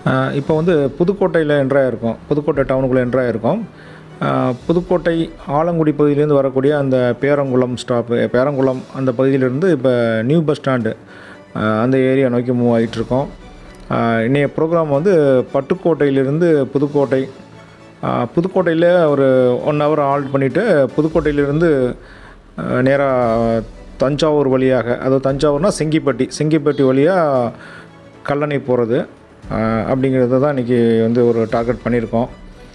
இப்போ வந்து புதுக்கோட்டையில் என்ட்ராக இருக்கோம் புதுக்கோட்டை டவுனுக்குள்ளே என்ட்ராக இருக்கோம் அஹ், புதுக்கோட்டை ஆலங்குடி பகுதியிலேருந்து வரக்கூடிய அந்த பேரங்குளம் ஸ்டாப்பு பேரங்குளம் அந்த பகுதியிலேருந்து இப்போ நியூ பஸ் ஸ்டாண்டு அஹ், அந்த ஏரியா நோக்கி மூவ் ஆகிட்டு இருக்கோம் அஹ், இன்றைய ப்ரோக்ராம் வந்து பட்டுக்கோட்டையிலிருந்து புதுக்கோட்டை அஹ், புதுக்கோட்டையில் ஒரு ஒன் ஹவர் ஆல்ட் பண்ணிவிட்டு புதுக்கோட்டையிலிருந்து நேராக தஞ்சாவூர் வழியாக அதாவது தஞ்சாவூர்னா செங்கிப்பட்டி செங்கிப்பட்டி வழியாக கல்லணை போகிறது அப்படிங்கிறத தான் இன்றைக்கி வந்து ஒரு டார்கெட் பண்ணியிருக்கோம்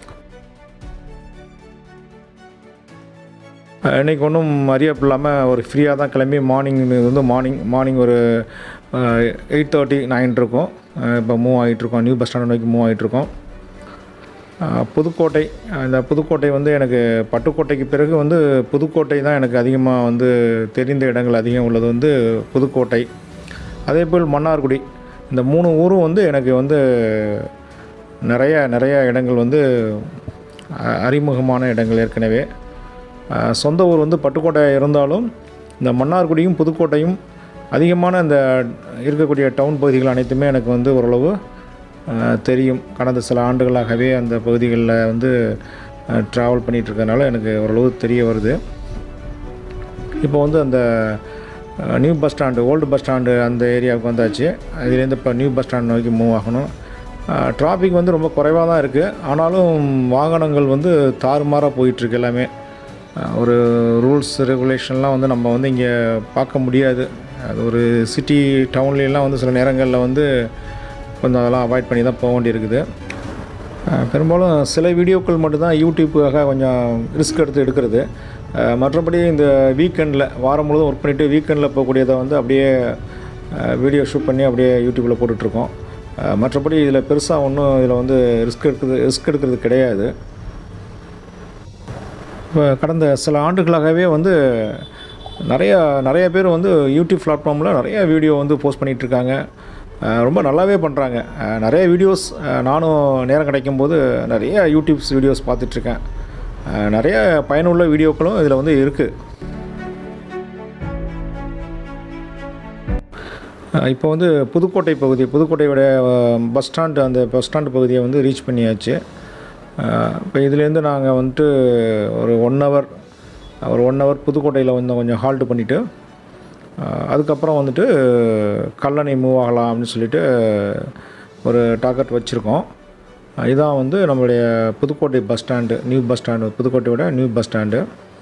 அஹ், இன்னைக்கு ஒன்றும் அறியப்பு இல்லாமல் ஒரு ஃப்ரீயாக தான் கிளம்பி மார்னிங் வந்து மார்னிங் மார்னிங் ஒரு எயிட் தேர்ட்டி நைன் இருக்கும் அஹ், இப்போ மூவ் ஆகிட்டுருக்கோம் நியூ பஸ் ஸ்டாண்ட் நோக்கி மூவ் ஆகிட்டுருக்கோம் அஹ், புதுக்கோட்டை இந்த புதுக்கோட்டை வந்து எனக்கு பட்டுக்கோட்டைக்கு பிறகு வந்து புதுக்கோட்டை தான் எனக்கு அதிகமாக வந்து தெரிந்த இடங்கள் அதிகம் உள்ளது வந்து புதுக்கோட்டை அதே போல் மன்னார்குடி இந்த மூணு ஊரும் வந்து எனக்கு வந்து நிறைய நிறைய இடங்கள் வந்து அஹ், அறிமுகமான இடங்கள் ஏற்கனவே அஹ், சொந்த ஊர் வந்து பட்டுக்கோட்டை இருந்தாலும் இந்த மன்னார்குடியும் புதுக்கோட்டையும் அதிகமான இந்த இருக்கக்கூடிய டவுன் பகுதிகள் அனைத்துமே எனக்கு வந்து ஓரளவு அஹ், தெரியும் கடந்த சில ஆண்டுகளாகவே அந்த பகுதிகளில் வந்து ட்ராவல் பண்ணிகிட்டு இருக்கறனால எனக்கு ஓரளவு தெரிய வருது இப்போ வந்து அந்த அஹ், new bus stand old bus stand அந்த ஏரியாவுக்கு வந்தாச்சு இதுலேருந்து இப்போ நியூ பஸ் ஸ்டாண்ட் நோக்கி மூவ் ஆகணும் டிராஃபிக் வந்து ரொம்ப குறைவாக தான் இருக்குது ஆனாலும் வாகனங்கள் வந்து தாறுமாறாக போயிட்டுருக்கு எல்லாமே அஹ், ஒரு ரூல்ஸ் ரெகுலேஷன்லாம் வந்து நம்ம வந்து இங்கே பார்க்க முடியாது அது ஒரு சிட்டி டவுன்லாம் வந்து சில நேரங்களில் வந்து கொஞ்சம் அதெல்லாம் அவாய்ட் பண்ணி தான் போக வேண்டியிருக்குது அஹ் பெரும்பாலும் சில வீடியோக்கள் மட்டும்தான் யூடியூப்புக்காக கொஞ்சம் ரிஸ்க் எடுத்து எடுக்கிறது அஹ் மற்றபடி இந்த வீக்கெண்டில் வாரம் முழுவதும் ஒர்க் பண்ணிவிட்டு வீக்கெண்டில் போகக்கூடியதை வந்து அப்படியே வீடியோ ஷூட் பண்ணி அப்படியே யூடியூப்பில் போட்டுட்ருக்கோம் அஹ் மற்றபடி இதில் பெருசாக ஒன்றும் இதில் வந்து ரிஸ்க் எடுக்கிறது ரிஸ்க் எடுக்கிறது கிடையாது இப்போ கடந்த சில ஆண்டுகளாகவே வந்து நிறையா நிறைய பேர் வந்து யூடியூப் பிளாட்ஃபார்மில் நிறைய வீடியோ வந்து போஸ்ட் பண்ணிகிட்டு இருக்காங்க அஹ் ரொம்ப நல்லாவே பண்ணுறாங்க நிறைய வீடியோஸ் நானும் நேரம் கிடைக்கும் போது நிறைய யூடியூப்ஸ் வீடியோஸ் பார்த்துட்ருக்கேன் நிறைய பயனுள்ள வீடியோக்களும் இதில் வந்து இருக்குது இப்போ வந்து புதுக்கோட்டை பகுதி புதுக்கோட்டையோட பஸ் ஸ்டாண்டு அந்த பஸ் ஸ்டாண்டு பகுதியை வந்து ரீச் பண்ணியாச்சு இப்போ இதுலேருந்து நாங்கள் வந்துட்டு ஒரு ஒன் ஹவர் ஒரு ஒன் ஹவர் புதுக்கோட்டையில் வந்து கொஞ்சம் ஹால்ட் பண்ணிவிட்டு அதுக்கப்புறம் வந்துட்டு கல்லணை மூவ் ஆகலாம் அப்படின்னு சொல்லிட்டு ஒரு டார்கெட் வச்சுருக்கோம் இதான் வந்து நம்மளுடைய Pudukkottai bus stand new bus stand புதுக்கோட்டையோட நியூ பஸ் ஸ்டாண்டு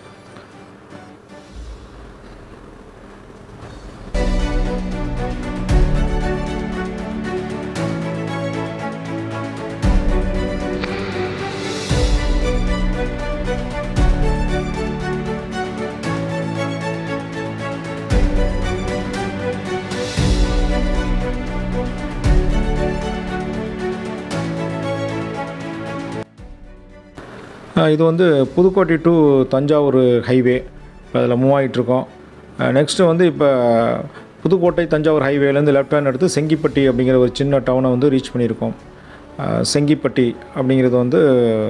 அஹ் இது வந்து புதுக்கோட்டை டு தஞ்சாவூர் ஹைவே இப்போ அதில் மூவ் ஆகிட்டுருக்கோம் நெக்ஸ்ட்டு வந்து இப்போ புதுக்கோட்டை தஞ்சாவூர் ஹைவேலேருந்து லெஃப்ட் ஹேண்ட் எடுத்து செங்கிப்பட்டி அப்படிங்கிற ஒரு சின்ன டவுனை வந்து ரீச் பண்ணியிருக்கோம் அஹ் செங்கிப்பட்டி அப்படிங்கிறது வந்து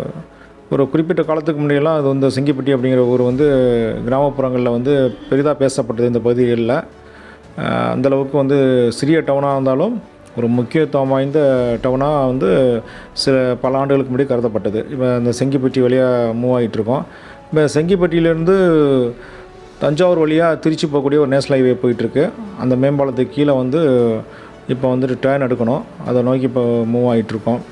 ஒரு குறிப்பிட்ட காலத்துக்கு முன்னாடியெல்லாம் அது வந்து செங்கிப்பட்டி அப்படிங்கிற ஊர் வந்து கிராமப்புறங்களில் வந்து பெரிதாக பேசப்பட்டது இந்த பகுதிகளில் அஹ் அந்த அளவுக்கு வந்து சிறிய டவுனாக இருந்தாலும் ஒரு முக்கியத்துவம் வாய்ந்த டவுனாக வந்து சில பல ஆண்டுகளுக்கு முன்னாடி கருதப்பட்டது இப்போ இந்த செங்கிப்பட்டி வழியாக மூவ் ஆகிட்டுருக்கோம் இப்போ செங்கிப்பட்டியிலேருந்து தஞ்சாவூர் வழியாக திருச்சி போகக்கூடிய ஒரு நேஷனல் ஹைவே போயிட்டுருக்கு அந்த மேம்பாலத்துக்கு கீழே வந்து இப்போ வந்துட்டு டேர்ன் எடுக்கணும் அதை நோக்கி இப்போ மூவ் ஆகிட்டுருக்கோம்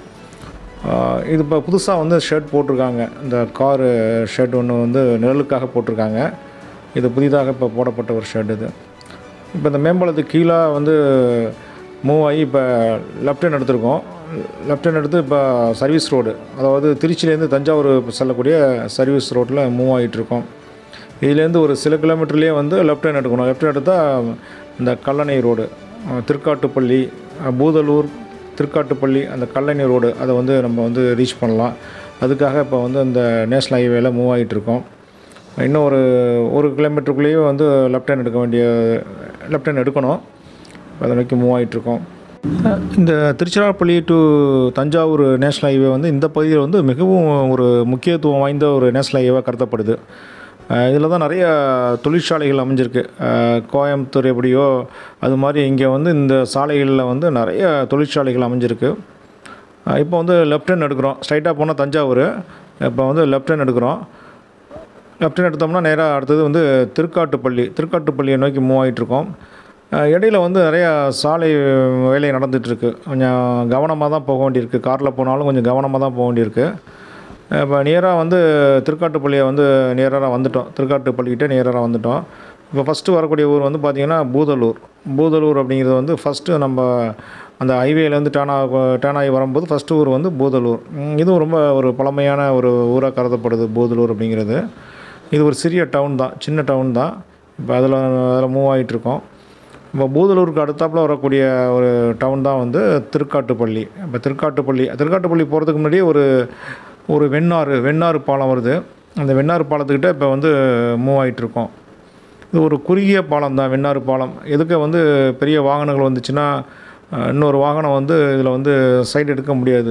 ஆஹ் இது இப்போ புதுசாக வந்து ஷர்ட் போட்டிருக்காங்க இந்த காரு ஷர்ட் ஒன்று வந்து நிழலுக்காக போட்டிருக்காங்க இது புதிதாக இப்போ போடப்பட்ட ஒரு ஷர்ட் இது இப்போ இந்த மேம்பாலத்துக்கு கீழே வந்து மூவ் ஆகி இப்போ லெஃப்ட் ஹேண்ட் எடுத்திருக்கோம் லெஃப்ட் ஹேண்ட் எடுத்து இப்போ சர்வீஸ் ரோடு அதாவது திருச்சியிலேருந்து தஞ்சாவூர் செல்லக்கூடிய சர்வீஸ் ரோட்டில் மூவ் ஆகிட்டு இருக்கோம் இதுலேருந்து ஒரு சில கிலோமீட்டர்லேயே வந்து லெஃப்ட் ஹேண்ட் எடுக்கணும் லெஃப்ட் ஹேண்ட் எடுத்தால் இந்த கல்லணை ரோடு அஹ் திருக்காட்டுப்பள்ளி அஹ் பூதலூர் திருக்காட்டுப்பள்ளி அந்த கல்லணை ரோடு அதை வந்து நம்ம வந்து ரீச் பண்ணலாம் அதுக்காக இப்போ வந்து இந்த நேஷ்னல் ஹைவேல மூவ் ஆகிட்டு இருக்கோம் இன்னும் ஒரு ஒரு கிலோமீட்டருக்குள்ளேயே வந்து லெஃப்ட் ஹேண்ட் எடுக்க வேண்டிய லெஃப்ட் ஹேண்ட் எடுக்கணும் அதை நோக்கி மூவ் ஆகிட்டுருக்கோம் இந்த Tiruchirappalli to Thanjavur national highway வந்து இந்த பகுதியில் வந்து மிகவும் ஒரு முக்கியத்துவம் வாய்ந்த ஒரு நேஷ்னல் ஹைவேவாக கருதப்படுது இதில் தான் நிறைய தொழிற்சாலைகள் அமைஞ்சிருக்கு அஹ் கோயம்புத்தூர் எப்படியோ அது மாதிரி இங்கே வந்து இந்த சாலைகளில் வந்து நிறைய தொழிற்சாலைகள் அமைஞ்சிருக்கு இப்போ வந்து லெஃப்ட் ஹேண்ட் எடுக்கிறோம் ஸ்ட்ரைட்டாக போனால் தஞ்சாவூர் இப்போ வந்து லெஃப்ட் ஹேண்ட் எடுக்கிறோம் லெஃப்ட் ஹேண்ட் எடுத்தோம்னா நேராக அடுத்தது வந்து திருக்காட்டுப்பள்ளி திருக்காட்டுப்பள்ளியை நோக்கி மூவ் ஆகிட்ருக்கோம் இடையில வந்து நிறையா சாலை வேலை நடந்துகிட்ருக்கு கொஞ்சம் கவனமாக தான் போக வேண்டியிருக்கு காரில் போனாலும் கொஞ்சம் கவனமாக தான் போக வேண்டியிருக்கு இப்போ நியராக வந்து திருக்காட்டுப்பள்ளியை வந்து நியராக வந்துட்டோம் திருக்காட்டுப்பள்ளிக்கிட்டே நியராக வந்துட்டோம் இப்போ ஃபஸ்ட்டு வரக்கூடிய ஊர் வந்து பார்த்திங்கன்னா பூதலூர் பூதலூர் அப்படிங்கிறது வந்து ஃபஸ்ட்டு நம்ம அந்த ஹைவேலேருந்து டேன் ஆக டேன் ஆகி வரும்போது ஃபஸ்ட்டு ஊர் வந்து பூதலூர் ம், இதுவும் ரொம்ப ஒரு பழமையான ஒரு ஊராக கருதப்படுது பூதலூர் அப்படிங்கிறது இது ஒரு சிறிய டவுன் தான் சின்ன டவுன் தான் இப்போ அதில் அதில் மூவ் ஆகிட்ருக்கோம் இப்போ பூதலூருக்கு அடுத்தாப்புல வரக்கூடிய ஒரு டவுன் தான் வந்து திருக்காட்டுப்பள்ளி இப்போ திருக்காட்டுப்பள்ளி திருக்காட்டுப்பள்ளி போகிறதுக்கு முன்னாடியே ஒரு ஒரு வெண்ணாறு வெண்ணாறு பாலம் வருது அந்த வெண்ணாறு பாலத்துக்கிட்ட இப்போ வந்து மூவ் ஆகிட்ருக்கோம் இது ஒரு குறுகிய பாலம் தான் வெண்ணாறு பாலம் எதுக்கு வந்து பெரிய வாகனங்கள் வந்துச்சுன்னா அஹ், இன்னொரு வாகனம் வந்து இதில் வந்து சைடு எடுக்க முடியாது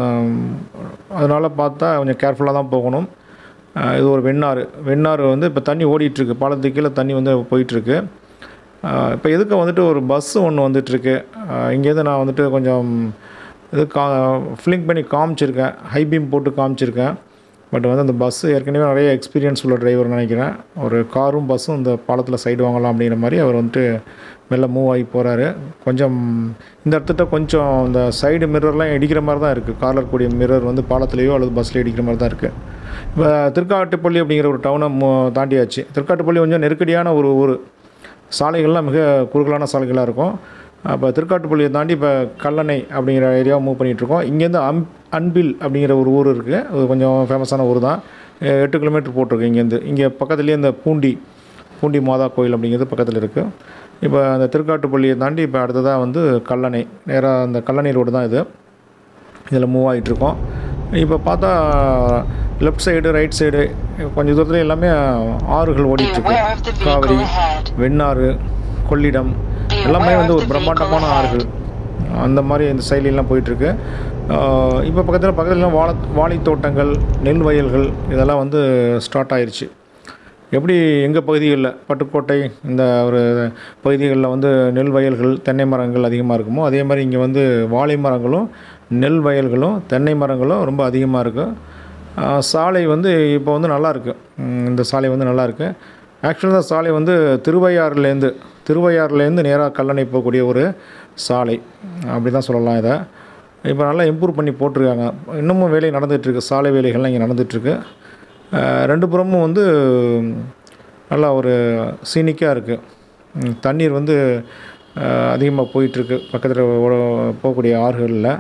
அதனால் பார்த்தா கொஞ்சம் கேர்ஃபுல்லாக தான் போகணும் அஹ், இது ஒரு வெண்ணாறு வெண்ணாறு வந்து இப்போ தண்ணி ஓடிட்டுருக்கு பாலத்துக்கு கீழே தண்ணி வந்து போயிட்டுருக்கு இப்போ எதுக்கு வந்துட்டு ஒரு பஸ்ஸு ஒன்று வந்துட்டுருக்கு இங்கேருந்து நான் வந்துட்டு கொஞ்சம் இது கா ஃபிளிங் பண்ணி காமிச்சிருக்கேன் ஹை பீம் போட்டு காமிச்சிருக்கேன் பட் வந்து அந்த பஸ்ஸு ஏற்கனவே நிறைய எக்ஸ்பீரியன்ஸ் உள்ள டிரைவர் நினைக்கிறேன் ஒரு காரும் பஸ்ஸும் இந்த பாலத்தில் சைடு வாங்கலாம் அப்படிங்கிற மாதிரி அவர் வந்துட்டு மெல்ல மூவ் ஆகி போகிறாரு கொஞ்சம் இந்த இடத்துட்ட கொஞ்சம் இந்த சைடு மிரர்லாம் இடிக்கிற மாதிரி தான் இருக்குது காரில் இருக்கக்கூடிய மிரர் வந்து பாலத்துலேயோ அல்லது பஸ்ஸில் இடிக்கிற மாதிரி தான் இருக்குது இப்போ திருக்காட்டுப்பள்ளி அப்படிங்கிற ஒரு டவுனை மு- தாண்டியாச்சு திருக்காட்டுப்பள்ளி கொஞ்சம் நெருக்கடியான ஒரு ஊர் சாலைகள்லாம் மிக குறுகலான சாலைகளாக இருக்கும் அப்போ திருக்காட்டுப்பள்ளியை தாண்டி இப்போ கல்லணை அப்படிங்கிற ஏரியாவை மூவ் பண்ணிகிட்ருக்கோம் இங்கேருந்து அம் அன்பில் அப்படிங்கிற ஒரு ஊர் இருக்குது அது கொஞ்சம் ஃபேமஸான ஊர் தான் எ- எட்டு கிலோமீட்டர் போட்டிருக்கு இங்கேருந்து இங்கே பக்கத்துலேயே இந்த பூண்டி பூண்டி மாதா கோயில் அப்படிங்கிறது பக்கத்தில் இருக்குது இப்போ அந்த திருக்காட்டுப்பள்ளியை தாண்டி இப்போ அடுத்ததாக வந்து கல்லணை நேராக அந்த கல்லணை ரோடு தான் இது இதில் மூவ் ஆகிட்ருக்கோம் இப்போ பார்த்தா லெஃப்ட் சைடு ரைட் சைடு கொஞ்சம் தூரத்தில் எல்லாமே ஆறுகள் ஓடிட்டுருக்கு Beware of the vehicle Kaveri ahead. Vennaru Kollidam எல்லாமே வந்து ஒரு பிரம்மாண்டமான ஆறுகள் அந்த மாதிரி இந்த செயலிலாம் போயிட்டுருக்கு இப்போ பக்கத்தில் பக்கத்தில் வாழை வாழைத் தோட்டங்கள் நெல் வயல்கள் இதெல்லாம் வந்து ஸ்டார்ட் ஆயிருச்சு எப்படி எங்கள் பகுதிகளில் பட்டுக்கோட்டை இந்த ஒரு பகுதிகளில் வந்து நெல் வயல்கள் தென்னை மரங்கள் அதிகமாக இருக்குமோ அதே மாதிரி இங்கே வந்து வாழை மரங்களும் நெல் வயல்களும் தென்னை மரங்களும் ரொம்ப அதிகமாக இருக்குது சாலை வந்து இப்போ வந்து நல்லா இருக்கு ம், இந்த சாலை வந்து நல்லா இருக்கு ஆக்சுவலாக இந்த சாலை வந்து திருவையாறுலேருந்து திருவையாறுலேருந்து நேராக கல்லணை போகக்கூடிய ஒரு சாலை அப்படி தான் சொல்லலாம் இதை இப்போ நல்லா இம்ப்ரூவ் பண்ணி போட்டிருக்காங்க இன்னமும் வேலை நடந்துகிட்ருக்கு சாலை வேலைகள்லாம் இங்கே நடந்துகிட்ருக்கு ரெண்டு புறமும் வந்து நல்லா ஒரு சீனிக்காக இருக்குது தண்ணீர் வந்து அதிகமாக போயிட்டுருக்கு பக்கத்தில் போகக்கூடிய ஆறுகளில்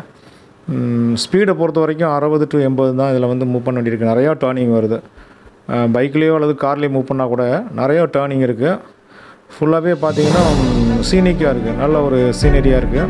ஸ்பீடை பொறுத்த வரைக்கும் அறுபது டு எண்பது தான் இதில் வந்து மூவ் பண்ண வேண்டியிருக்கு நிறையா டேர்னிங் வருது பைக்லேயோ அல்லது கார்லேயோ மூவ் பண்ணால் கூட நிறையா டேர்னிங் இருக்குது ஃபுல்லாகவே பார்த்தீங்கன்னா சீனிக்காக இருக்குது நல்ல ஒரு சீனரியாக இருக்குது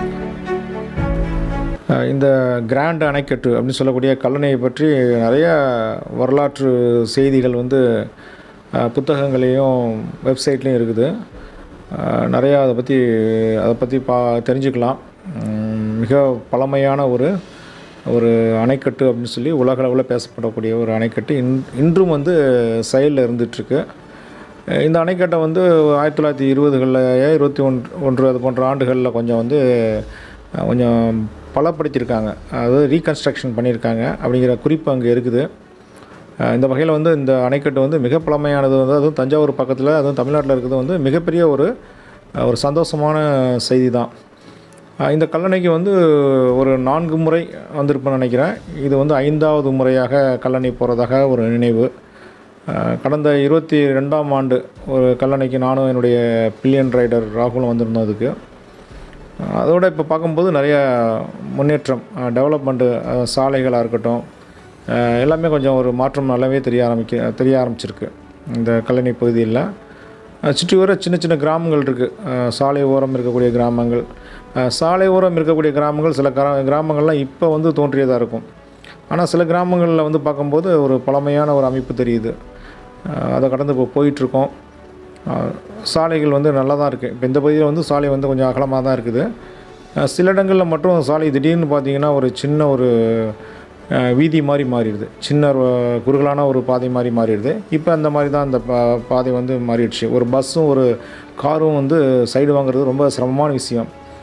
அஹ் இந்த கிராண்ட் அணைக்கட்டு அப்படின்னு சொல்லக்கூடிய கல்லணையை பற்றி நிறைய வரலாற்று செய்திகள் வந்து அஹ், புத்தகங்களையும் வெப்சைட்லேயும் இருக்குது அஹ், நிறையா அதை பற்றி அதை பற்றி பா தெரிஞ்சுக்கலாம் உம், மிக பழமையான ஒரு ஒரு அணைக்கட்டு அப்படின்னு சொல்லி உலக அளவில் பேசப்படக்கூடிய ஒரு அணைக்கட்டு இன் இன்றும் வந்து செயலில் இருந்துகிட்ருக்கு அஹ் இந்த அணைக்கட்டை வந்து ஆயிரத்தி தொள்ளாயிரத்தி இருபதுகளில் இருபத்தி ஒன்று ஒன்று அது போன்ற ஆண்டுகளில் கொஞ்சம் வந்து அஹ், கொஞ்சம் பலப்படுத்தியிருக்காங்க அதாவது ரீகன்ஸ்ட்ரக்ஷன் பண்ணியிருக்காங்க அப்படிங்கிற குறிப்பு அங்கே இருக்குது அஹ், இந்த வகையில் வந்து இந்த அணைக்கட்டு வந்து மிக பழமையானது வந்து அதுவும் தஞ்சாவூர் பக்கத்தில் அதுவும் தமிழ்நாட்டில் இருக்கிறது வந்து மிகப்பெரிய ஒரு அஹ், ஒரு சந்தோஷமான செய்தி தான் அஹ், இந்த கல்லணைக்கு வந்து ஒரு நான்கு முறை வந்திருப்பேன்னு நினைக்கிறேன் இது வந்து ஐந்தாவது முறையாக கல்லணை போகிறதாக ஒரு நினைவு அஹ், கடந்த இருபத்தி ரெண்டாம் ஆண்டு ஒரு கல்லணைக்கு நானும் என்னுடைய பில்லியன் ரைடர் ராகுலும் வந்திருந்தோம் அதுக்கு அஹ், அதோட இப்போ பார்க்கும்போது நிறைய முன்னேற்றம் டெவலப்மெண்ட்டு சாலைகளாக இருக்கட்டும் அஹ், எல்லாமே கொஞ்சம் ஒரு மாற்றம் நல்லாவே தெரிய ஆரம்பிக்க தெரிய ஆரம்பிச்சிருக்கு இந்த கல்லணை பகுதியில் அஹ், சுற்றி வர சின்ன சின்ன கிராமங்கள் இருக்குது சாலை ஓரம் இருக்கக்கூடிய கிராமங்கள் அஹ், சாலை ஓரம் இருக்கக்கூடிய கிராமங்கள் சில கிரா கிராமங்கள்லாம் இப்போ வந்து தோன்றியதாக இருக்கும் ஆனால் சில கிராமங்களில் வந்து பார்க்கும்போது ஒரு பழமையான ஒரு அமைப்பு தெரியுது அஹ், அதை கடந்து இப்போ போயிட்டுருக்கோம் அஹ், சாலைகள் வந்து நல்லா தான் இருக்குது இப்போ இந்த பகுதியில் வந்து சாலை வந்து கொஞ்சம் அகலமாக தான் இருக்குது அஹ், சில இடங்களில் மட்டும் சாலை திடீர்னு பார்த்தீங்கன்னா ஒரு சின்ன ஒரு அஹ், வீதி மாதிரி மாறிடுது சின்ன ஒரு குறுகலான ஒரு பாதை மாதிரி மாறிடுது இப்போ அந்த மாதிரி தான் அந்த பா பாதை வந்து மாறிடுச்சு ஒரு பஸ்ஸும் ஒரு காரும் வந்து சைடு வாங்குறது ரொம்ப சிரமமான விஷயம்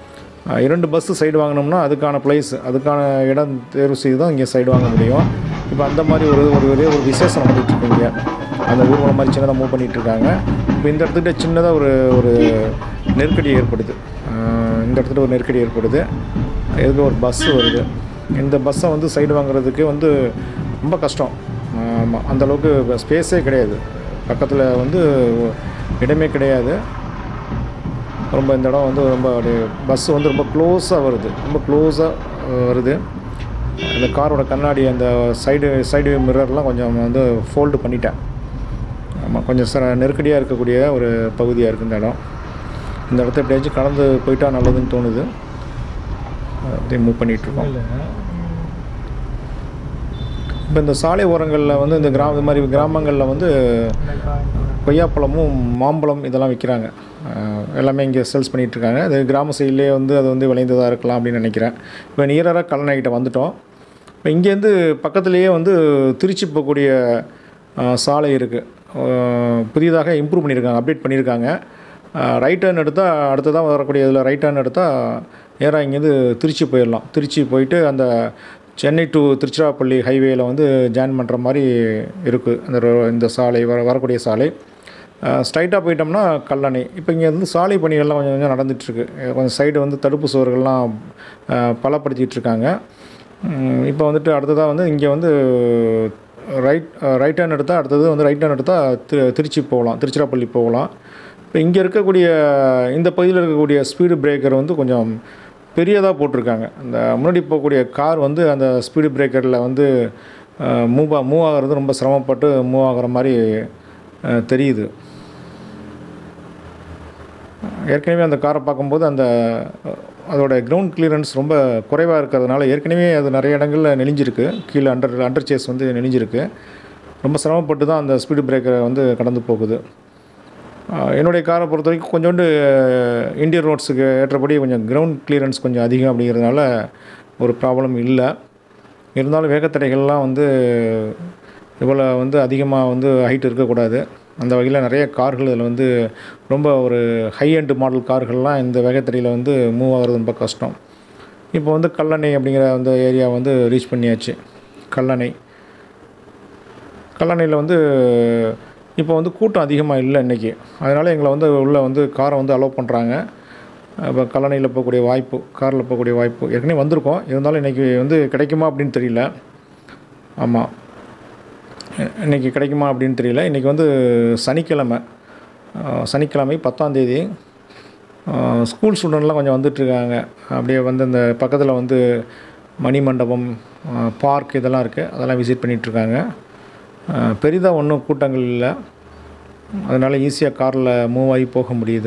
அஹ், இரண்டு பஸ்ஸு சைடு வாங்கினோம்னா அதுக்கான ப்ளேஸ் அதுக்கான இடம் தேர்வு செய்து தான் இங்கே சைடு வாங்க முடியும் இப்போ அந்த மாதிரி ஒரு ஒரு ஒரே ஒரு விசேஷம் நடந்துட்டு இருக்கு இங்கே அந்த ஊர்வலம் மாதிரி சின்னதாக மூவ் பண்ணிட்டு இருக்காங்க இப்போ இந்த இடத்துக்கிட்ட சின்னதாக ஒரு ஒரு நெருக்கடி ஏற்படுது அஹ், இந்த இடத்துல ஒரு நெருக்கடி ஏற்படுது எதுக்கு ஒரு பஸ்ஸு வருது இந்த பஸ்ஸை வந்து சைடு வாங்குறதுக்கு வந்து ரொம்ப கஷ்டம் ஆமாம் அந்தளவுக்கு ஸ்பேஸே கிடையாது பக்கத்தில் வந்து இடமே கிடையாது ரொம்ப இந்த இடம் வந்து ரொம்ப அப்படியே பஸ் வந்து ரொம்ப க்ளோஸாக வருது ரொம்ப க்ளோஸாக வருது அந்த காரோட கண்ணாடி அந்த சைடு சைடு மிரர்லாம் கொஞ்சம் வந்து ஃபோல்டு பண்ணிட்டேன் ஆமாம் கொஞ்சம் ச நெருக்கடியாக இருக்கக்கூடிய ஒரு பகுதியாக இருக்குது இந்த இடம் இந்த இடத்த எப்படியாச்சும் கடந்து போயிட்டா நல்லதுன்னு தோணுது அப்படியே மூவ் பண்ணிகிட்ருக்கோம் இப்போ இந்த சாலை ஓரங்களில் வந்து இந்த கிராம இது மாதிரி கிராமங்களில் வந்து கொய்யாப்பழமும் மாம்பழம் இதெல்லாம் விற்கிறாங்க அஹ் எல்லாமே இங்கே சேல்ஸ் பண்ணிகிட்ருக்காங்க அது கிராம சைட்லேயே வந்து அது வந்து விளைந்ததாக இருக்கலாம் அப்படின்னு நினைக்கிறேன் இப்போ நியராக கல்லணைக்கிட்ட வந்துட்டோம் இப்போ இங்கேருந்து பக்கத்துலேயே வந்து திருச்சி போகக்கூடிய அஹ், சாலை இருக்குது புதியதாக இம்ப்ரூவ் பண்ணியிருக்காங்க அப்டேட் பண்ணியிருக்காங்க ரைட் டர்ன் எடுத்தால் அடுத்ததாக வரக்கூடிய இதில் ரைட் டர்ன் எடுத்தால் நேராக இங்கேருந்து திருச்சி போயிடலாம் திருச்சி போயிட்டு அந்த சென்னை டு திருச்சிராப்பள்ளி ஹைவேயில் வந்து ஜாயின் பண்ணுற மாதிரி இருக்குது அந்த ரோ- இந்த சாலை வர வரக்கூடிய சாலை ஸ்ட்ரைட்டாக போயிட்டோம்னா கல்லணை இப்போ இங்கே வந்து சாலை பணிகள்லாம் கொஞ்சம் கொஞ்சம் நடந்துகிட்ருக்கு கொஞ்சம் சைடு வந்து தடுப்பு சுவர்கள்லாம் அஹ், பலப்படுத்திட்டு இருக்காங்க இப்போ வந்துட்டு அடுத்ததாக வந்து இங்கே வந்து ரைட் ரைட் ஹேண்ட் எடுத்தால் அடுத்தது வந்து ரைட் ஹேண்ட் எடுத்தால் திரு திருச்சி போகலாம் திருச்சிராப்பள்ளி போகலாம் இப்போ இங்கே இருக்கக்கூடிய இந்த பகுதியில் இருக்கக்கூடிய ஸ்பீடு பிரேக்கர் வந்து கொஞ்சம் பெரியதாக போட்டிருக்காங்க அந்த முன்னாடி போகக்கூடிய கார் வந்து அந்த ஸ்பீடு பிரேக்கரில் வந்து மூவ் மூவ் ஆகிறது ரொம்ப சிரமப்பட்டு மூவ் ஆகிற மாதிரி அஹ், தெரியுது ஏற்கனவே அந்த காரை பார்க்கும்போது அந்த அஹ், அதோட கிரவுண்ட் கிளியரன்ஸ் ரொம்ப குறைவாக இருக்கிறதுனால ஏற்கனவே அது நிறைய இடங்களில் நெளிஞ்சிருக்கு கீழே அண்டர் அண்டர் சேஸ் வந்து நெளிஞ்சிருக்கு ரொம்ப சிரமப்பட்டு தான் அந்த ஸ்பீடு பிரேக்கரை வந்து கடந்து போகுது அஹ், என்னுடைய காரை பொறுத்த வரைக்கும் கொஞ்சோண்டு இந்தியன் ரோட்ஸுக்கு ஏற்றபடி கொஞ்சம் கிரவுண்ட் கிளியரன்ஸ் கொஞ்சம் அதிகம் அப்படிங்கிறதுனால ஒரு ப்ராப்ளம் இல்லை இருந்தாலும் வேகத்தடைகள்லாம் வந்து இவ்வளோ வந்து அதிகமாக வந்து ஹைட் இருக்கக்கூடாது அந்த வகையில் நிறைய கார்கள் இதில் வந்து ரொம்ப ஒரு ஹை எண்ட் மாடல் கார்கள்லாம் இந்த வேகத்தடையில் வந்து மூவ் ஆகிறது ரொம்ப கஷ்டம் இப்போ வந்து கல்லணை அப்படிங்கிற அந்த ஏரியா வந்து ரீச் பண்ணியாச்சு கல்லணை கல்லணையில் வந்து இப்போ வந்து கூட்டம் அதிகமாக இல்லை இன்றைக்கி அதனால் எங்களை வந்து உள்ளே வந்து காரை வந்து அலோவ் பண்ணுறாங்க இப்போ கல்லணையில் போகக்கூடிய வாய்ப்பு காரில் போகக்கூடிய வாய்ப்பு ஏற்கனவே வந்திருக்கோம் இருந்தாலும் இன்றைக்கி வந்து கிடைக்குமா அப்படின்னு தெரியல ஆமாம் இன்றைக்கி கிடைக்குமா அப்படின்னு தெரியல இன்றைக்கி வந்து சனிக்கிழமை அஹ், சனிக்கிழமை பத்தாந்தேதி ஸ்கூல் ஸ்டூடெண்ட்லாம் கொஞ்சம் வந்துட்டுருக்காங்க அப்படியே வந்து அந்த பக்கத்தில் வந்து மணிமண்டபம் பார்க் இதெல்லாம் இருக்குது அதெல்லாம் விசிட் பண்ணிகிட்ருக்காங்க பெரிதாக ஒன்றும் கூட்டங்கள் இல்லை அதனால் ஈஸியாக காரில் மூவ் ஆகி போக முடியுது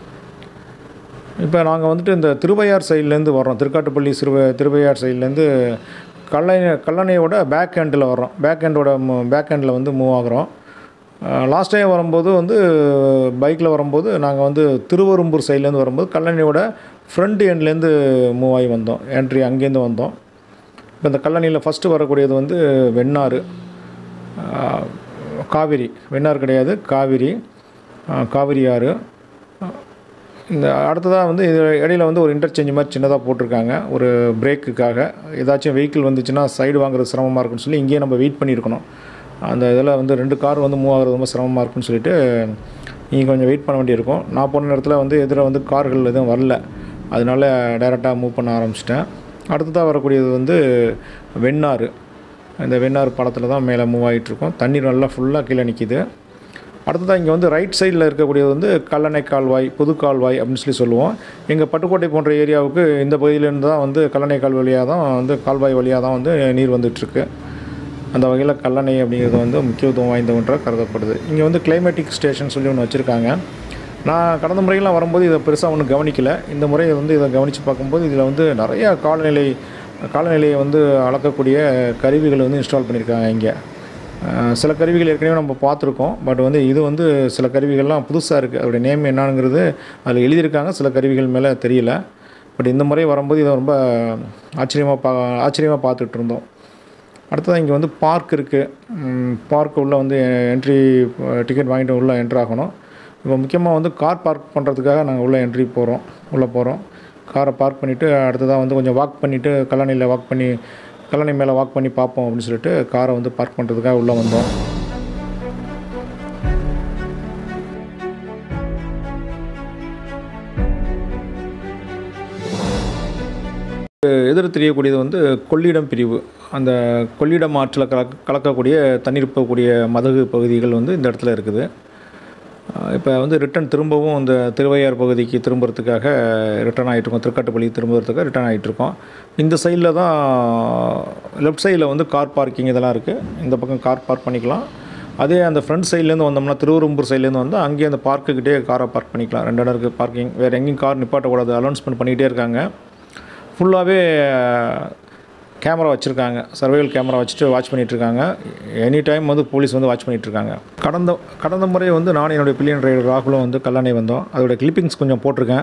இப்போ நாங்கள் வந்துட்டு இந்த திருவையார் சைட்லேருந்து வர்றோம் திருக்காட்டுப்பள்ளி சிறுவ திருவையார் சைட்லேருந்து கல்லணை கல்லணையோட பேக் ஹேண்டில் வர்றோம் பேக் ஹேண்டோட பேக் ஹேண்டில் வந்து மூவ் ஆகுறோம் லாஸ்ட் டைம் வரும்போது வந்து பைக்கில் வரும்போது நாங்கள் வந்து திருவரும்பூர் சைட்லேருந்து வரும்போது கல்லணையோட ஃப்ரண்ட் எண்ட்லேருந்து மூவ் ஆகி வந்தோம் என்ட்ரி அங்கேருந்து வந்தோம் இப்போ இந்த கல்லணையில் ஃபஸ்ட்டு வரக்கூடியது வந்து வெண்ணாறு ஆஹ், காவிரி வெண்ணாறு கிடையாது காவிரி ஆஹ், காவிரி ஆறு இந்த அடுத்ததாக வந்து இது இடையில வந்து ஒரு இன்டர்சேஞ்ச் மாதிரி சின்னதாக போட்டிருக்காங்க ஒரு பிரேக்குக்காக ஏதாச்சும் வெஹிக்கிள் வந்துச்சுன்னா சைடு வாங்குறது சிரமமாக இருக்குன்னு சொல்லி இங்கேயே நம்ம வெயிட் பண்ணியிருக்கணும் அந்த இதில் வந்து ரெண்டு கார் வந்து மூவ் ஆகிறது ரொம்ப சிரமமாக இருக்குன்னு சொல்லிட்டு இங்கே கொஞ்சம் வெயிட் பண்ண வேண்டியிருக்கும் நான் போன நேரத்தில் வந்து எதிர வந்து கார்கள் எதுவும் வரல அதனால டைரெக்டாக மூவ் பண்ண ஆரம்பிச்சிட்டேன் அடுத்ததாக வரக்கூடியது வந்து வெண்ணாறு இந்த வெண்ணாறு பாலத்தில் தான் மேலே மூவ் ஆகிட்டுருக்கோம் தண்ணீர் நல்லா ஃபுல்லாக கீழே நிற்கிது அடுத்ததாக இங்கே வந்து ரைட் சைடில் இருக்கக்கூடியது வந்து கல்லணை கால்வாய் புது கால்வாய் அப்படின்னு சொல்லி சொல்லுவோம் எங்கள் பட்டுக்கோட்டை போன்ற ஏரியாவுக்கு இந்த பகுதியிலேருந்து தான் வந்து கல்லணை கால் வழியாக தான் வந்து கால்வாய் வழியாக தான் வந்து நீர் வந்துட்டுருக்கு அந்த வகையில் கல்லணை அப்படிங்கிறது வந்து முக்கியத்துவம் வாய்ந்த ஒன்றாக கருதப்படுது இங்கே வந்து கிளைமேட்டிக் ஸ்டேஷன் சொல்லி ஒன்று வச்சுருக்காங்க நான் கடந்த முறையெல்லாம் வரும்போது இதை பெருசாக ஒன்றும் கவனிக்கல இந்த முறை வந்து இதை கவனித்து பார்க்கும்போது இதில் வந்து நிறையா காலநிலை காலநிலையை வந்து அளக்கக்கூடிய கருவிகள் வந்து இன்ஸ்டால் பண்ணியிருக்காங்க இங்கே அஹ் சில கருவிகள் ஏற்கனவே நம்ம பார்த்துருக்கோம் பட் வந்து இது வந்து சில கருவிகள்லாம் புதுசாக இருக்குது அதோடைய நேம் என்னங்கிறது அதில் எழுதியிருக்காங்க சில கருவிகள் மேலே தெரியல பட் இந்த முறை வரும்போது இதை ரொம்ப ஆச்சரியமாக பா ஆச்சரியமாக பார்த்துட்டு இருந்தோம் அடுத்ததாக இங்கே வந்து பார்க் இருக்குது பார்க் உள்ளே வந்து என்ட்ரி டிக்கெட் வாங்கிட்டு உள்ளே என்ட்ரு ஆகணும் இப்போ முக்கியமாக வந்து கார் பார்க் பண்ணுறதுக்காக நாங்கள் உள்ளே என்ட்ரி போகிறோம் உள்ளே போகிறோம் காரை பார்க் பண்ணிவிட்டு அடுத்ததாக வந்து கொஞ்சம் வாக் பண்ணிவிட்டு கல்லணையில் வாக் பண்ணி கல்லணை மேலே வாக் பண்ணி பார்ப்போம் அப்படின்னு சொல்லிட்டு காரை வந்து பார்க் பண்ணுறதுக்காக உள்ளே வந்தோம் எதிர் தெரியக்கூடியது வந்து கொள்ளிடம் பிரிவு அந்த கொள்ளிடம் ஆற்றில் கலக்க கலக்கக்கூடிய தண்ணீர் போகக்கூடிய மதகு பகுதிகள் வந்து இந்த இடத்துல இருக்குது இப்போ வந்து ரிட்டன் திரும்பவும் இந்த திருவையார் பகுதிக்கு திரும்புறதுக்காக ரிட்டர்ன் ஆகிட்ருக்கோம் திருக்காட்டுப்பள்ளி திரும்புறதுக்காக ரிட்டர்ன் ஆகிட்ருக்கோம் இந்த சைடில் தான் லெஃப்ட் சைடில் வந்து கார் பார்க்கிங் இதெல்லாம் இருக்குது இந்த பக்கம் கார் பார்க் பண்ணிக்கலாம் அதே அந்த ஃப்ரண்ட் சைட்லேருந்து வந்தோம்னா திருவரம்பூர் சைட்லேருந்து வந்தால் அங்கேயே அந்த பார்க்குக்கிட்டே காரை பார்க் பண்ணிக்கலாம் ரெண்டு இடம் இருக்குது பார்க்கிங் வேறு எங்கேயும் கார் நிப்பாட்டக்கூடாது அலௌன்ஸ்மெண்ட் பண்ணிகிட்டே இருக்காங்க ஃபுல்லாகவே கேமரா வச்சுருக்காங்க சர்வைவல் கேமரா வச்சுட்டு வாட்ச் பண்ணிகிட்ருக்காங்க எனி டைம் வந்து போலீஸ் வந்து வாட்ச் பண்ணிகிட்ருக்காங்க கடந்த கடந்த முறை வந்து நான் என்னுடைய பில்லியன் ரைடர் ராகுலும் வந்து கல்லணை வந்தோம் அதோட கிளிப்பிங்ஸ் கொஞ்சம் போட்டிருக்கேன்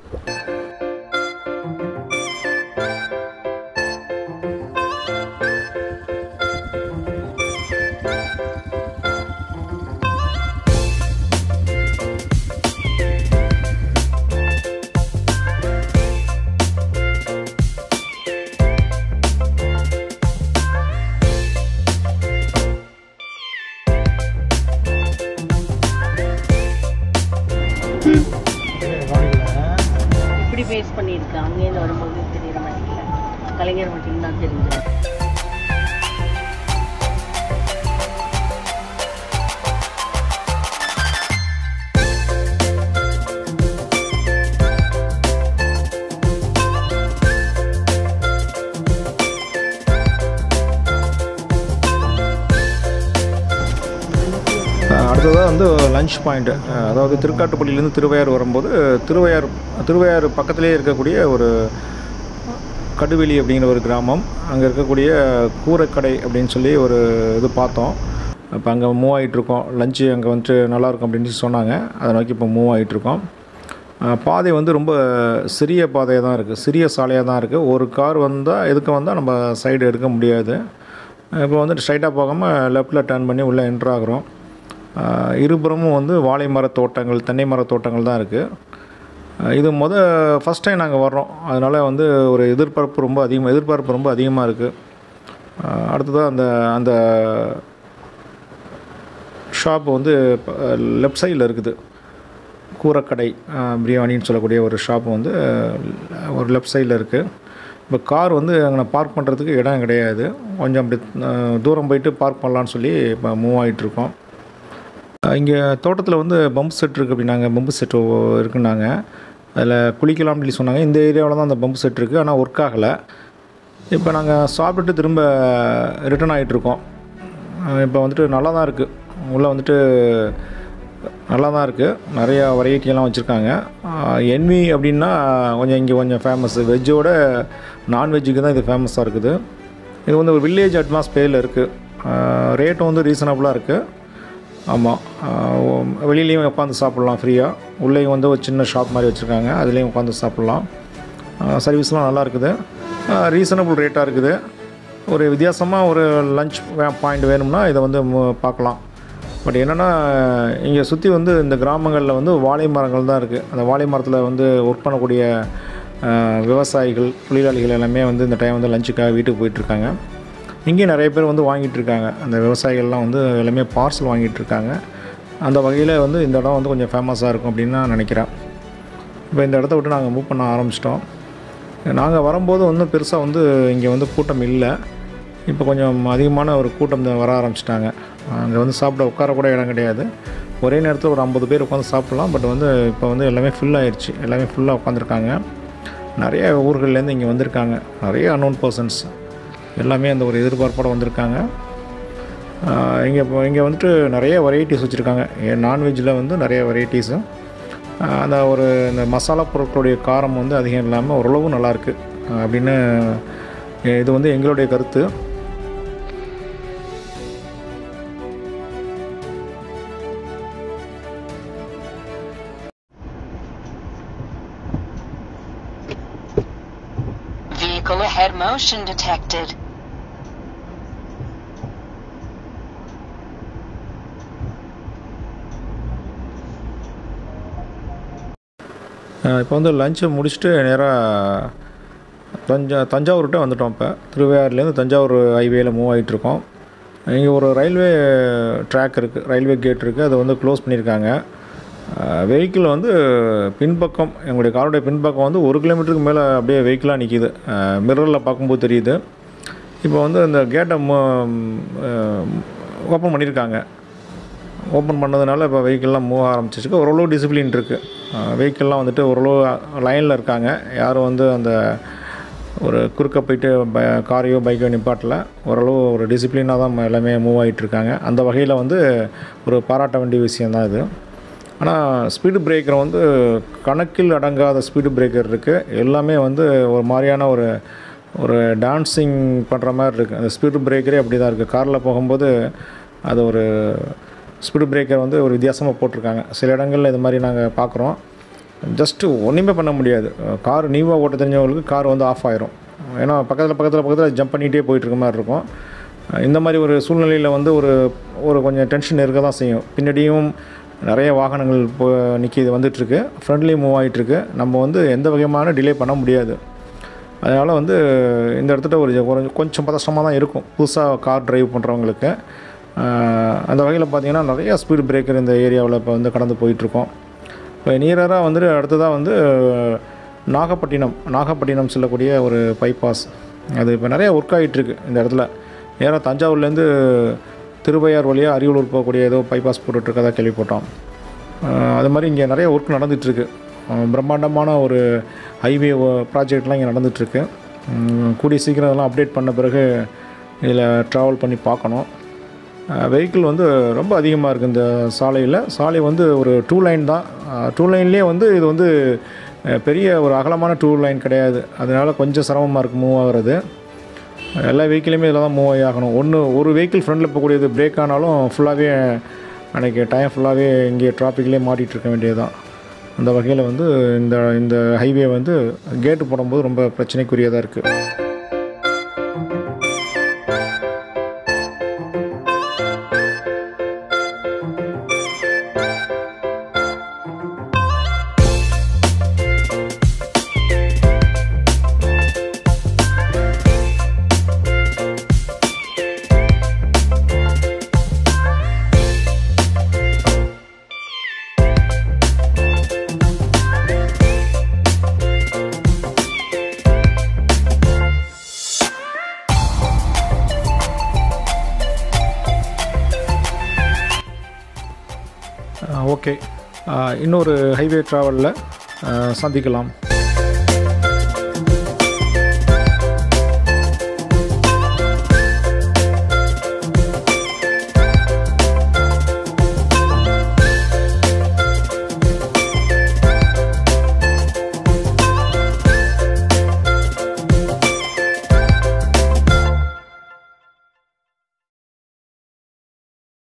இப்படி ஃபேஸ் பண்ணியிருக்கு அங்கேருந்து வரும்போது தெரியற மாட்டேங்கல கலைஞர் மட்டும்தான் தெரிஞ்சது அடுத்ததாக வந்து லஞ்ச் பாயிண்ட்டு அதாவது திருக்காட்டுப்பள்ளியிலேருந்து திருவையார் வரும்போது திருவையார் திருவையார் பக்கத்திலே இருக்கக்கூடிய ஒரு கடுவெளி அப்படிங்கிற ஒரு கிராமம் அங்கே இருக்கக்கூடிய கூரைக்கடை அப்படின்னு சொல்லி ஒரு இது பார்த்தோம் இப்போ அங்கே மூவ் ஆகிட்ருக்கோம் லஞ்சு அங்கே வந்துட்டு நல்லாயிருக்கும் அப்படின்னு சொல்லி சொன்னாங்க அதை நோக்கி இப்போ மூவ் ஆகிட்ருக்கோம் பாதை வந்து ரொம்ப சிறிய பாதையாக தான் இருக்குது சிறிய சாலையாக தான் இருக்குது ஒரு கார் வந்தால் எதுக்கு வந்தால் நம்ம சைடு எடுக்க முடியாது இப்போ வந்துட்டு ஸ்ட்ரைட்டாக போகாமல் லெஃப்ட்டில் டர்ன் பண்ணி உள்ளே என்ட்ரு ஆகுறோம் ஆஹ் இருபுறமும் வந்து வாழை மர தோட்டங்கள் தென்னை மர தோட்டங்கள் தான் இருக்குது இது முத ஃபஸ்ட் டைம் நாங்கள் வர்றோம் அதனால் வந்து ஒரு எதிர்பார்ப்பு ரொம்ப அதிகமாக எதிர்பார்ப்பு ரொம்ப அதிகமாக இருக்குது அடுத்ததாக அந்த அந்த ஷாப் வந்து லெஃப்ட் சைடில் இருக்குது கூரக்கடை ஆஹ் பிரியாணின்னு சொல்லக்கூடிய ஒரு ஷாப் வந்து ஆஹ் ஒரு லெஃப்ட் சைடில் இருக்குது இப்போ கார் வந்து அங்கே பார்க் பண்ணுறதுக்கு இடம் கிடையாது கொஞ்சம் அப்படி ஆஹ் தூரம் போயிட்டு பார்க் பண்ணலான்னு சொல்லி இப்போ மூவ் ஆகிட்ருக்கோம் இங்கே தோட்டத்தில் வந்து பம்பு செட் இருக்குது அப்படின்னாங்க பம்பு செட் இருக்குன்னாங்க அதில் குளிக்கலாம்னு சொல்லி சொன்னாங்க இந்த ஏரியாவில் தான் அந்த பம்பு செட் இருக்குது ஆனால் ஒர்க் ஆகலை இப்போ நாங்கள் சாப்பிட்டுட்டு திரும்ப ரிட்டர்ன் ஆகிட்ருக்கோம் இப்போ வந்துட்டு நல்லா தான் இருக்குது உள்ளே வந்துட்டு நல்லா தான் இருக்குது நிறையா வெரைட்டியெல்லாம் வச்சுருக்காங்க என்வி அப்படின்னா கொஞ்சம் இங்கே கொஞ்சம் ஃபேமஸ் வெஜ்ஜோட நான்வெஜ்ஜுக்கு தான் இது ஃபேமஸாக இருக்குது இது வந்து ஒரு வில்லேஜ் அட்மாஸ்பியரில் இருக்குது ரேட்டும் வந்து ரீசனபுளாக இருக்குது ஆமாம் வெளியிலையும் உட்காந்து சாப்பிட்லாம் ஃப்ரீயாக உள்ளேயும் வந்து ஒரு சின்ன ஷாப் மாதிரி வச்சுருக்காங்க அதுலேயும் உட்காந்து சாப்பிட்லாம் சர்வீஸ்லாம் நல்லா இருக்குது ரீசனபிள் ரேட்டாக இருக்குது ஒரு வித்தியாசமாக ஒரு லஞ்ச் பாயிண்ட் வேணும்னா இதை வந்து மு- பார்க்கலாம் பட் என்னென்னா இங்கே சுற்றி வந்து இந்த கிராமங்களில் வந்து வாழை மரங்கள் தான் இருக்குது அந்த வாழை மரத்தில் வந்து ஒர்க் பண்ணக்கூடிய அஹ், விவசாயிகள் தொழிலாளிகள் எல்லாமே வந்து இந்த டைம் வந்து லஞ்சுக்காக வீட்டுக்கு போயிட்டுருக்காங்க இங்கேயும் நிறைய பேர் வந்து வாங்கிட்டு இருக்காங்க அந்த விவசாயிகள்லாம் வந்து எல்லாமே பார்சல் வாங்கிட்டு இருக்காங்க அந்த வகையில் வந்து இந்த இடம் வந்து கொஞ்சம் ஃபேமஸாக இருக்கும் அப்படின்னு நான் நினைக்கிறேன் இப்போ இந்த இடத்த விட்டு நாங்கள் மூவ் பண்ண ஆரம்பிச்சிட்டோம் நாங்கள் வரும்போது ஒன்றும் பெருசாக வந்து இங்கே வந்து கூட்டம் இல்லை இப்போ கொஞ்சம் அதிகமான ஒரு கூட்டம் தான் வர ஆரம்பிச்சிட்டாங்க அங்கே வந்து சாப்பிட உட்கார கூட இடம் கிடையாது ஒரே நேரத்தில் ஒரு ஐம்பது பேர் உட்காந்து சாப்பிட்லாம் பட் வந்து இப்போ வந்து எல்லாமே ஃபுல் ஆயிடுச்சு எல்லாமே ஃபுல்லாக உட்காந்துருக்காங்க நிறைய ஊர்கள்லேருந்து இங்கே வந்திருக்காங்க நிறைய அன்னோன் பர்சன்ஸ் எல்லாமே அந்த ஒரு எதிர்பார்ப்போடு வந்திருக்காங்க இங்கே இப்போ இங்கே வந்துட்டு நிறைய வெரைட்டிஸ் வச்சுருக்காங்க நான்வெஜ்ஜில் வந்து நிறைய வெரைட்டிஸு அந்த ஒரு இந்த மசாலா பொருட்களுடைய காரம் வந்து அதிகம் இல்லாமல் ஓரளவு நல்லாயிருக்கு அப்படின்னு இது வந்து எங்களுடைய கருத்து Vehicle ahead motion detected. இப்போ வந்து லஞ்சை முடிச்சுட்டு நேராக தஞ்சா தஞ்சாவூர்கிட்ட வந்துட்டோம் இப்போ திருவையாறுலேருந்து தஞ்சாவூர் ஹைவேயில் மூவ் ஆகிட்டுருக்கோம் இங்கே ஒரு ரயில்வே ட்ராக் இருக்குது ரயில்வே கேட் இருக்குது அதை வந்து க்ளோஸ் பண்ணியிருக்காங்க வெஹிக்கிள் வந்து பின்பக்கம் எங்களுடைய காருடைய பின்பக்கம் வந்து ஒரு கிலோமீட்டருக்கு மேலே அப்படியே வெஹிக்கிளாக நிற்கிது மிரரில் பார்க்கும்போது தெரியுது இப்போ வந்து இந்த கேட்டை ஓப்பன் பண்ணியிருக்காங்க ஓப்பன் பண்ணதுனால இப்போ வெஹிக்கிள்லாம் மூவ் ஆரம்பிச்சிருக்கு ஓரளவு டிசிப்ளின் இருக்குது வெஹிக்கிள்லாம் வந்துட்டு ஓரளவு லைனில் இருக்காங்க யாரும் வந்து அந்த ஒரு குறுக்க போயிட்டு ப காரையோ பைக்கோ நிப்பாட்டல ஓரளவு ஒரு டிசிப்ளினாக தான் எல்லாமே மூவ் ஆகிட்டு இருக்காங்க அந்த வகையில் வந்து ஒரு பாராட்ட வேண்டிய விஷயந்தான் இது ஆனால் ஸ்பீடு பிரேக்கர் வந்து கணக்கில் அடங்காத ஸ்பீடு பிரேக்கர் இருக்குது எல்லாமே வந்து ஒரு மாதிரியான ஒரு ஒரு டான்ஸிங் பண்ணுற மாதிரி இருக்குது அந்த ஸ்பீடு பிரேக்கரே அப்படி தான் இருக்குது காரில் போகும்போது அது ஒரு ஸ்பீடு பிரேக்கர் வந்து ஒரு வித்தியாசமாக போட்டிருக்காங்க சில இடங்களில் இது மாதிரி நாங்கள் பார்க்குறோம் ஜஸ்ட்டு ஒன்றுமே பண்ண முடியாது கார் நீவாக ஓட்ட தெரிஞ்சவங்களுக்கு கார் வந்து ஆஃப் ஆயிரும் ஏன்னா பக்கத்தில் பக்கத்தில் பக்கத்தில் ஜம்ப் பண்ணிகிட்டே போயிட்டுருக்க மாதிரி இருக்கும் இந்த மாதிரி ஒரு சூழ்நிலையில் வந்து ஒரு ஒரு கொஞ்சம் டென்ஷன் இருக்க தான் செய்யும் பின்னாடியும் நிறைய வாகனங்கள் இப்போ நிற்கி வந்துட்டுருக்கு ஃப்ரண்ட்லேயும் மூவ் ஆகிட்டுருக்கு நம்ம வந்து எந்த வகையான டிலே பண்ண முடியாது அதனால் வந்து இந்த இடத்துல ஒரு ஒரு கொஞ்சம் பதஷ்டமாக தான் இருக்கும் புதுசாக கார் டிரைவ் பண்ணுறவங்களுக்கு அந்த வகையில் பார்த்திங்கன்னா நிறையா ஸ்பீடு பிரேக்கர் இந்த ஏரியாவில் இப்போ வந்து கடந்து போயிட்டுருக்கோம் இப்போ நியராக வந்துட்டு அடுத்ததாக வந்து நாகப்பட்டினம் நாகப்பட்டினம் செல்லக்கூடிய ஒரு பைபாஸ் அது இப்போ நிறைய ஒர்க் ஆகிட்டுருக்கு இந்த இடத்துல நேராக தஞ்சாவூர்லேருந்து திருவையார் வழியாக அரியலூர் போகக்கூடிய ஏதோ பைபாஸ் போட்டுட்ருக்கதா கேள்விப்பட்டோம் அது மாதிரி இங்கே நிறைய ஒர்க் நடந்துகிட்ருக்கு பிரம்மாண்டமான ஒரு ஹைவே ப்ராஜெக்ட்லாம் இங்கே நடந்துகிட்ருக்கு கூடிய சீக்கிரம் இதெல்லாம் அப்டேட் பண்ண பிறகு இதில் ட்ராவல் பண்ணி பார்க்கணும் வெஹிக்கிள் வந்து ரொம்ப அதிகமாக இருக்குது இந்த சாலையில் சாலை வந்து ஒரு டூ லைன் தான் டூ லைன்லேயே வந்து இது வந்து பெரிய ஒரு அகலமான டூ லைன் கிடையாது அதனால் கொஞ்சம் சிரமமாக இருக்குது மூவ் ஆகிறது எல்லா வெஹிக்கிளுமே இதில் தான் மூவ் ஆகி ஆகணும் ஒன்று ஒரு வெஹிக்கிள் ஃப்ரண்டில் போகக்கூடியது பிரேக் ஆனாலும் ஃபுல்லாகவே அன்றைக்கி டைம் ஃபுல்லாகவே இங்கே டிராஃபிக்லேயே மாட்டிகிட்டு இருக்க வேண்டியது தான் அந்த வகையில் வந்து இந்த இந்த ஹைவே வந்து கேட்டு போடும்போது ரொம்ப பிரச்சனைக்குரியதாக இருக்குது ஓகே இன்னொரு ஹைவே ட்ராவலில் சந்திக்கலாம்